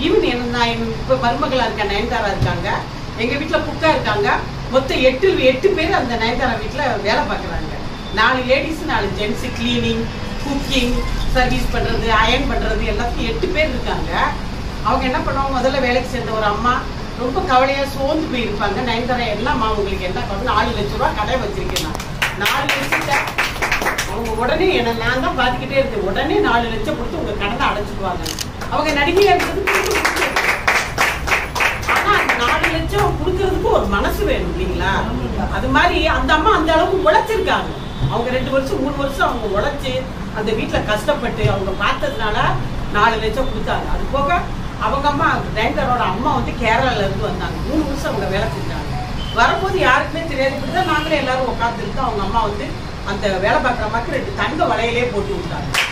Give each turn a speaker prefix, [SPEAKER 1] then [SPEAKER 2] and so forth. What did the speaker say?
[SPEAKER 1] Even என்ன நான் என் இப்போ மருமகளா இருக்க நயன்தாரா இருக்காங்க எங்க வீட்ல குக்கா இருக்காங்க மொத்தம் எட்டு எட்டு பேர் அந்த நயன்தாரா வீட்ல வேலை பார்க்குறாங்க நாலு லேடிஸ் நாலு ஜென்ஸ் கிளீனிங் குக்கிங் சர்வீஸ் பண்றது அயன் பண்றது எல்லாத்தையும் எட்டு பேர் இருக்காங்க அவங்க என்ன பண்ணுவாங்க முதல்ல வேலைக்கு சேர்ந்த ஒரு அம்மா ரொம்ப கவலையா சோர்ந்து போயிருப்பாங்க நயன்தாரா என்னம்மா உங்களுக்கு என்ன பண்ணு நாலு லட்ச ரூபா கடை வச்சிருக்கேன் நான் நாலு லட்சத்தை அவங்க உடனே என்ன நான் தான் பார்த்துக்கிட்டே இருந்தேன் உடனே நாலு லட்சம் கொடுத்து உங்க கடனை அடைச்சிடுவாங்க அவங்க நடிகையா இருக்கிறது கொடுத்து கொடுத்து. ஆனா அந்த நாலு லட்சம் கொடுக்கறதுக்கு ஒரு மனசு வேணும் இல்லைங்களா அது மாதிரி அந்த அம்மா அந்த அளவுக்கு உழைச்சிருக்காங்க அவங்க ரெண்டு வருஷம் மூணு வருஷம் அவங்க உழைச்சு அந்த வீட்டுல கஷ்டப்பட்டு அவங்க பார்த்ததுனால நாலு லட்சம் கொடுத்தாங்க அது போக அவங்க அம்மா டைரக்டரோட அம்மா வந்து கேரளால இருந்து வந்தாங்க மூணு வருஷம் அவங்க வேலை செஞ்சாங்க வரும்போது யாருக்குமே தெரியாது இப்படிதான் நாங்களே எல்லாரும் உட்காந்துருக்கு அவங்க அம்மா வந்து அந்த வேலை பார்க்குற அம்மாக்கு ரெண்டு தங்க வளையலே போட்டு விட்டாங்க